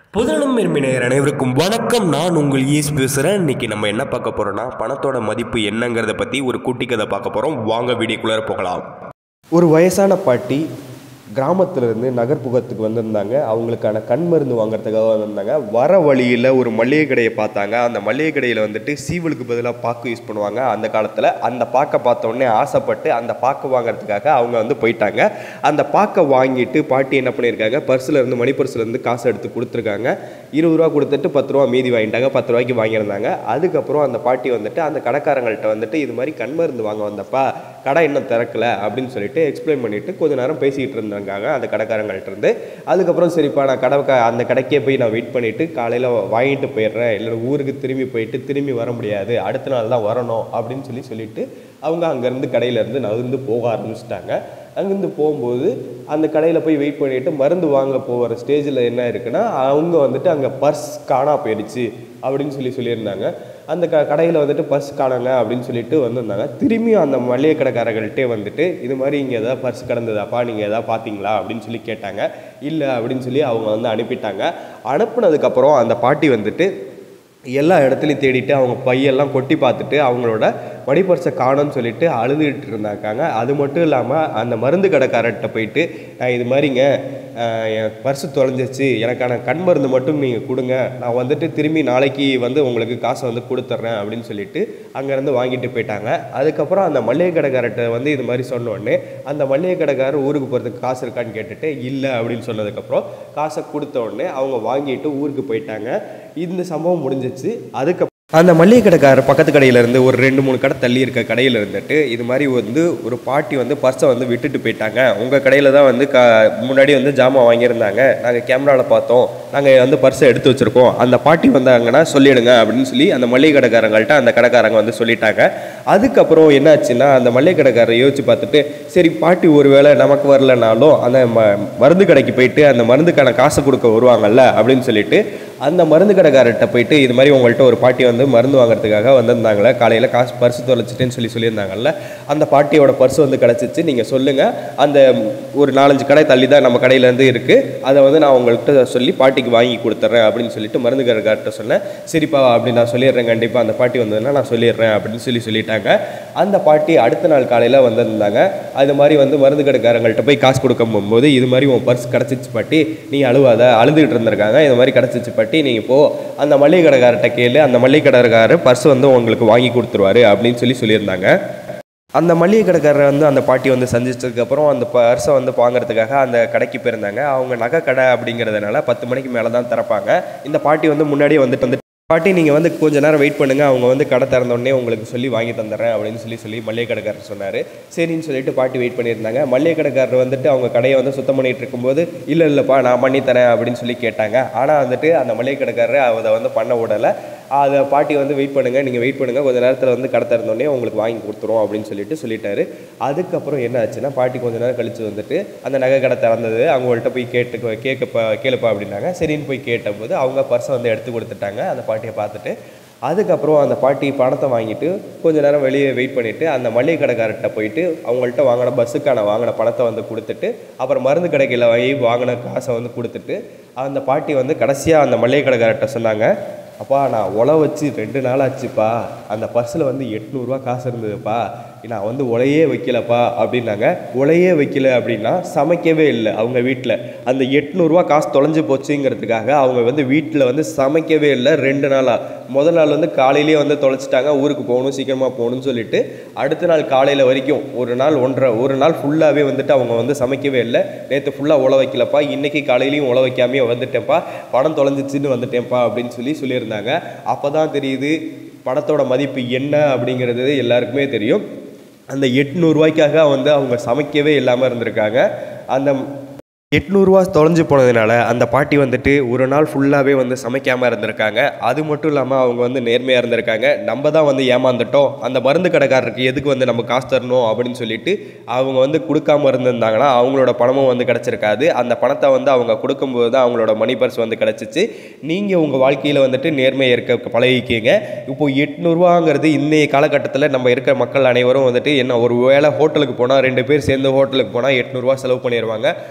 புதனும் நேயர் அனைவருக்கும் வணக்கம் நான் உங்கள் ஈஸ் பேசுகிறேன் இன்னைக்கு நம்ம என்ன பார்க்க போகிறோம்னா பணத்தோட மதிப்பு என்னங்கிறத பற்றி ஒரு குட்டி கதை பார்க்க போகிறோம் வாங்க வீடியோக்குள்ளே போகலாம் ஒரு வயசான பாட்டி கிராமத்திலிருந்து நகர்ப்புறத்துக்கு வந்திருந்தாங்க அவங்களுக்கான கண் மருந்து வாங்குறதுக்காக வந்திருந்தாங்க வர வழியில் ஒரு மளிகை கடையை பார்த்தாங்க அந்த மளிகை கடையில் வந்துட்டு சீவலுக்கு பதிலாக பாக்கு யூஸ் பண்ணுவாங்க அந்த காலத்தில் அந்த பாக்கை பார்த்த உடனே ஆசைப்பட்டு அந்த பாக்கு வாங்குறதுக்காக அவங்க வந்து போயிட்டாங்க அந்த பாக்கை வாங்கிட்டு பாட்டி என்ன பண்ணியிருக்காங்க பர்ஸில் இருந்து மணி பர்ஸில் இருந்து காசு எடுத்து கொடுத்துருக்காங்க இருபது ரூபா கொடுத்துட்டு பத்து ரூபா மீதி வாங்கிட்டாங்க பத்து ரூபாய்க்கு வாங்கியிருந்தாங்க அதுக்கப்புறம் அந்த பாட்டி வந்துட்டு அந்த கடைக்காரங்கள்ட்ட வந்துட்டு இது மாதிரி கண் மருந்து வாங்க வந்தப்பா கடை இன்னும் திறக்கல அப்படின்னு சொல்லிட்டு எக்ஸ்பிளைன் பண்ணிட்டு கொஞ்ச நேரம் பேசிக்கிட்டு இருந்தாங்க அந்த கடைக்காரங்கள்ட்ட இருந்து அதுக்கப்புறம் சரிப்பா நான் கடை க- அந்த கடைக்கே போய் நான் வெயிட் பண்ணிட்டு காலையில் வாங்கிட்டு போயிடுறேன் இல்லை ஊருக்கு திரும்பி போயிட்டு திரும்பி வர முடியாது அடுத்த நாள் தான் வரணும் அப்படின்னு சொல்லி சொல்லிட்டு அவங்க அங்கேருந்து கடையிலேருந்து நகர்ந்து போக ஆரம்பிச்சிட்டாங்க அங்கேருந்து போகும்போது அந்த கடையில் போய் வெயிட் பண்ணிட்டு மருந்து வாங்க போகிற ஸ்டேஜில் என்ன இருக்குன்னா அவங்க வந்துட்டு அங்கே பர்ஸ் காணா போயிடுச்சு அப்படின்னு சொல்லி சொல்லியிருந்தாங்க அந்த க கடையில் வந்துட்டு பர்ஸ் காணாங்க அப்படின்னு சொல்லிட்டு வந்திருந்தாங்க திரும்பியும் அந்த மளிகை கடைக்காரர்கள்ட்டே வந்துட்டு இது மாதிரி இங்கே ஏதாவது பர்ஸ் கிடந்ததாப்பா நீங்கள் எதாவது பார்த்தீங்களா அப்படின்னு சொல்லி கேட்டாங்க இல்லை அப்படின்னு சொல்லி அவங்க வந்து அனுப்பிட்டாங்க அனுப்புனதுக்கப்புறம் அந்த பாட்டி வந்துட்டு எல்லா இடத்துலையும் தேடிட்டு அவங்க பையெல்லாம் கொட்டி பார்த்துட்டு அவங்களோட மணிப்பர்ஸை காணோம்னு சொல்லிட்டு அழுதுகிட்டு இருந்தாக்காங்க அது மட்டும் இல்லாமல் அந்த மருந்து கடைக்காரர்கிட்ட போயிட்டு நான் இது மாதிரிங்க ஆஹ், என் பர்ஸு தொலைஞ்சிச்சு எனக்கான கண் மருந்து மட்டும் நீங்கள் கொடுங்க நான் வந்துட்டு திரும்பி நாளைக்கு வந்து உங்களுக்கு காசை வந்து கொடுத்துட்றேன் அப்படின்னு சொல்லிட்டு அங்கேருந்து வாங்கிட்டு போயிட்டாங்க அதுக்கப்புறம் அந்த மளிகை கடைக்காரர்கிட்ட வந்து இது மாதிரி சொன்ன உடனே அந்த மளிகை கடைக்காரர் ஊருக்கு போகிறதுக்கு காசு இருக்கான்னு கேட்டுட்டு இல்லை அப்படின்னு சொன்னதுக்கப்புறம் காசை கொடுத்த உடனே அவங்க வாங்கிட்டு ஊருக்கு போயிட்டாங்க இந்த சம்பவம் முடிஞ்சிச்சு அதுக்கு அந்த மளிகை கடைக்காரர் பக்கத்து கடையில இருந்து ஒரு ரெண்டு மூணு கடை தள்ளி இருக்க கடையில் இருந்துட்டு இது மாதிரி வந்து ஒரு பாட்டி வந்து பர்ஸை வந்து விட்டுட்டு போயிட்டாங்க உங்கள் கடையில் தான் வந்து க முன்னாடி வந்து ஜாமான் வாங்கியிருந்தாங்க நாங்கள் கேமராவில் பார்த்தோம் நாங்கள் வந்து பர்ஸை எடுத்து வச்சுருக்கோம் அந்த பாட்டி வந்தாங்கன்னா சொல்லிடுங்க அப்படின்னு சொல்லி அந்த மளிகை கடைக்காரங்கள்ட்ட அந்த கடைக்காரங்க வந்து சொல்லிட்டாங்க அதுக்கப்புறம் என்னாச்சுன்னா அந்த மளிகை கடைக்காரர் யோசிச்சு பார்த்துட்டு சரி பாட்டி ஒருவேளை நமக்கு வரலனாலும் அந்த ம மருந்து கடைக்கு போயிட்டு அந்த மருந்துக்கான காசு கொடுக்க வருவாங்கல்ல அப்படின்னு சொல்லிட்டு அந்த மருந்து கடைக்காரர்கிட்ட போயிட்டு இது மாதிரி உங்கள்கிட்ட ஒரு பாட்டி வந்து மருந்து வாங்குறதுக்காக வந்திருந்தாங்களே காலையில் காசு பர்ஸ் தொலைச்சிட்டேன்னு சொல்லி சொல்லியிருந்தாங்கல்ல அந்த பாட்டியோட பர்ஸ் வந்து கிடச்சிச்சு நீங்கள் சொல்லுங்கள் அந்த ஒரு நாலஞ்சு கடை தள்ளி தான் நம்ம கடையிலேருந்து இருக்குது அதை வந்து நான் உங்கள்கிட்ட சொல்லி பாட்டிக்கு வாங்கி கொடுத்துட்றேன் அப்படின்னு சொல்லிட்டு மருந்து கடைக்கார்ட்ட சொன்னேன் சரிப்பா அப்படி நான் சொல்லிடுறேன் கண்டிப்பாக அந்த பாட்டி வந்ததுன்னா நான் சொல்லிடுறேன் அப்படின்னு சொல்லி சொல்லிட்டாங்க அந்த பாட்டி அடுத்த நாள் காலையில் வந்திருந்தாங்க அது மாதிரி வந்து மருந்து கடைக்காரங்கள்ட்ட போய் காசு கொடுக்க போகும்போது இது மாதிரி உன் பர்ஸ் கிடச்சிச்சு பாட்டி நீ அழுவாத அழுதுகிட்டு இருந்திருக்காங்க இது மாதிரி கிடச்சிச்சு பாட்டி நீங்கள் போ அந்த மளிகை கடைக்காரர்கிட்ட கேளு அந்த மளிகை கடைக்காரர் பர்ஸ் வந்து உங்களுக்கு வாங்கி கொடுத்துருவாரு அப்படின்னு சொல்லி சொல்லியிருந்தாங்க அந்த மளிகை கடைக்காரர் வந்து அந்த பாட்டி வந்து சந்திச்சதுக்கப்புறம் அந்த பர்ஸை வந்து வாங்குறதுக்காக அந்த கடைக்கு போயிருந்தாங்க அவங்க நகை கடை அப்படிங்கிறதுனால பத்து மணிக்கு மேலே தான் திறப்பாங்க இந்த பாட்டி வந்து முன்னாடியே வந்துட்டு வந்து பாட்டி நீங்கள் வந்து கொஞ்ச நேரம் வெயிட் பண்ணுங்கள் அவங்க வந்து கடை திறந்த உடனே உங்களுக்கு சொல்லி வாங்கி தந்துடுறேன் அப்படின்னு சொல்லி சொல்லி மளிகை கடைக்காரர் சொன்னார் சரின்னு சொல்லிட்டு பாட்டி வெயிட் பண்ணியிருந்தாங்க மளிகை கடைக்காரர் வந்துட்டு அவங்க கடையை வந்து சுத்தம் பண்ணிட்டு இருக்கும்போது இல்லை இல்லைப்பா நான் பண்ணி தரேன் அப்படின்னு சொல்லி கேட்டாங்க ஆனால் வந்துட்டு அந்த மளிகை கடைக்காரர் அதை வந்து பண்ண விடலை அதை பாட்டி வந்து வெயிட் பண்ணுங்கள் நீங்கள் வெயிட் பண்ணுங்கள் கொஞ்ச நேரத்தில் வந்து கடை திறந்த உடனே உங்களுக்கு வாங்கி கொடுத்துருவோம் அப்படின்னு சொல்லிட்டு சொல்லிட்டாரு அதுக்கப்புறம் என்ன ஆச்சுன்னா பாட்டி கொஞ்ச நேரம் கழிச்சு வந்துட்டு அந்த நகை கடை திறந்தது அவங்கள்ட்ட போய் கேட்டு கேட்கப்பா கேளுப்பா அப்படின்னாங்க சரின்னு போய் கேட்டபோது அவங்க பர்ஸை வந்து எடுத்து கொடுத்துட்டாங்க அந்த பாட்டியை பார்த்துட்டு அதுக்கப்புறம் அந்த பாட்டி பணத்தை வாங்கிட்டு கொஞ்ச நேரம் வெளியே வெயிட் பண்ணிவிட்டு அந்த மளிகை கடைக்காரர்கிட்ட போயிட்டு அவங்கள்ட்ட வாங்கின பஸ்ஸுக்கான வாங்கின பணத்தை வந்து கொடுத்துட்டு அப்புறம் மருந்து கடைகளில் வாங்கி வாங்கின காசை வந்து கொடுத்துட்டு அந்த பாட்டி வந்து கடைசியாக அந்த மளிகை கடைக்காரர்கிட்ட சொன்னாங்க அப்பா நான் உழ வச்சு ரெண்டு நாள் ஆச்சுப்பா அந்த பர்ஸில் வந்து எட்நூறுரூவா காசு இருந்ததுப்பா நான் வந்து உலையே வைக்கலப்பா அப்படின்னாங்க உலையே வைக்கல அப்படின்னா சமைக்கவே இல்லை அவங்க வீட்டில் அந்த எட்நூறுரூவா காசு தொலைஞ்சு போச்சுங்கிறதுக்காக அவங்க வந்து வீட்டில் வந்து சமைக்கவே இல்லை ரெண்டு நாளாக முதல் நாள் வந்து காலையிலேயே வந்து தொலைச்சிட்டாங்க ஊருக்கு போகணும் சீக்கிரமாக போகணும்னு சொல்லிட்டு அடுத்த நாள் காலையில் வரைக்கும் ஒரு நாள் ஒன்றரை ஒரு நாள் ஃபுல்லாகவே வந்துட்டு அவங்க வந்து சமைக்கவே இல்லை நேற்று ஃபுல்லாக உழ வைக்கலப்பா இன்னைக்கு காலையிலையும் உழ வைக்காமே வந்துட்டேன்ப்பா பணம் தொலைஞ்சிச்சுன்னு வந்துட்டேன்ப்பா அப்படின்னு சொல்லி சொல்லியிருந்தாங்க அப்போ தான் தெரியுது பணத்தோட மதிப்பு என்ன அப்படிங்கிறது எல்லாருக்குமே தெரியும் அந்த எட்நூறுவாய்க்காக வந்து அவங்க சமைக்கவே இல்லாமல் இருந்திருக்காங்க அந்த எட்நூறுவா தொலைஞ்சு போனதுனால அந்த பாட்டி வந்துட்டு ஒரு நாள் ஃபுல்லாகவே வந்து சமைக்காமல் இருந்திருக்காங்க அது மட்டும் இல்லாமல் அவங்க வந்து நேர்மையாக இருந்திருக்காங்க நம்ம தான் வந்து ஏமாந்துட்டோம் அந்த மருந்து கடைக்காரருக்கு எதுக்கு வந்து நம்ம காசு தரணும் அப்படின்னு சொல்லிட்டு அவங்க வந்து கொடுக்காம இருந்திருந்தாங்கன்னா அவங்களோட பணமும் வந்து கிடச்சிருக்காது அந்த பணத்தை வந்து அவங்க கொடுக்கும்போது தான் அவங்களோட மணி பர்ஸ் வந்து கிடச்சிச்சு நீங்கள் உங்கள் வாழ்க்கையில் வந்துட்டு நேர்மையை இருக்க பழகிக்கிங்க இப்போ எட்நூறுவாங்கிறது இன்றைய காலகட்டத்தில் நம்ம இருக்கிற மக்கள் அனைவரும் வந்துட்டு என்ன ஒரு வேளை ஹோட்டலுக்கு போனால் ரெண்டு பேர் சேர்ந்து ஹோட்டலுக்கு போனால் எட்நூறுவா செலவு பண்ணிடுவாங்க அந்த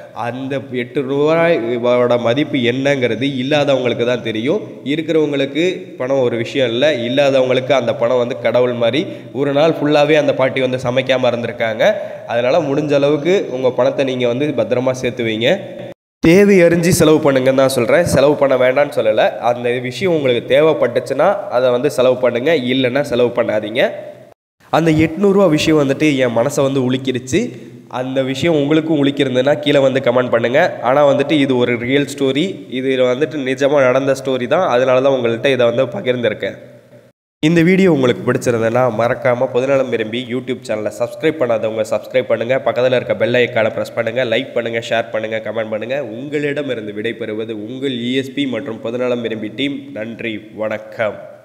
அந்த எட்டு ரூபாயோட மதிப்பு என்னங்கிறது இல்லாதவங்களுக்கு தான் தெரியும் இருக்கிறவங்களுக்கு பணம் ஒரு விஷயம் இல்லை இல்லாதவங்களுக்கு அந்த பணம் வந்து கடவுள் மாதிரி ஒரு நாள் ஃபுல்லாகவே அந்த பாட்டி வந்து சமைக்காமல் இருந்திருக்காங்க அதனால் முடிஞ்ச அளவுக்கு உங்கள் பணத்தை நீங்கள் வந்து பத்திரமா சேர்த்து வைங்க தேவை அறிஞ்சு செலவு பண்ணுங்கன்னு தான் சொல்கிறேன் செலவு பண்ண வேண்டாம்னு சொல்லலை அந்த விஷயம் உங்களுக்கு தேவைப்பட்டுச்சுன்னா அதை வந்து செலவு பண்ணுங்கள் இல்லைன்னா செலவு பண்ணாதீங்க அந்த எட்நூறுரூவா விஷயம் வந்துட்டு என் மனசை வந்து உலுக்கிடுச்சு அந்த விஷயம் உங்களுக்கும் உலுக்கியிருந்ததுன்னா கீழே வந்து கமெண்ட் பண்ணுங்கள் ஆனால் வந்துட்டு இது ஒரு ரியல் ஸ்டோரி இது வந்துட்டு நிஜமாக நடந்த ஸ்டோரி தான் அதனால தான் உங்கள்கிட்ட இதை வந்து பகிர்ந்திருக்கேன் இந்த வீடியோ உங்களுக்கு பிடிச்சிருந்ததுன்னா மறக்காமல் பொதுநலம் விரும்பி யூடியூப் சேனலை சப்ஸ்கிரைப் பண்ணாதவங்க சப்ஸ்கிரைப் பண்ணுங்கள் பக்கத்தில் இருக்க பெல் ஐக்கானை ப்ரெஸ் பண்ணுங்கள் லைக் பண்ணுங்கள் ஷேர் பண்ணுங்கள் கமெண்ட் பண்ணுங்கள் உங்களிடமிருந்து விடைபெறுவது உங்கள் இஎஸ்பி மற்றும் பொதுநலம் விரும்பி டீம் நன்றி வணக்கம்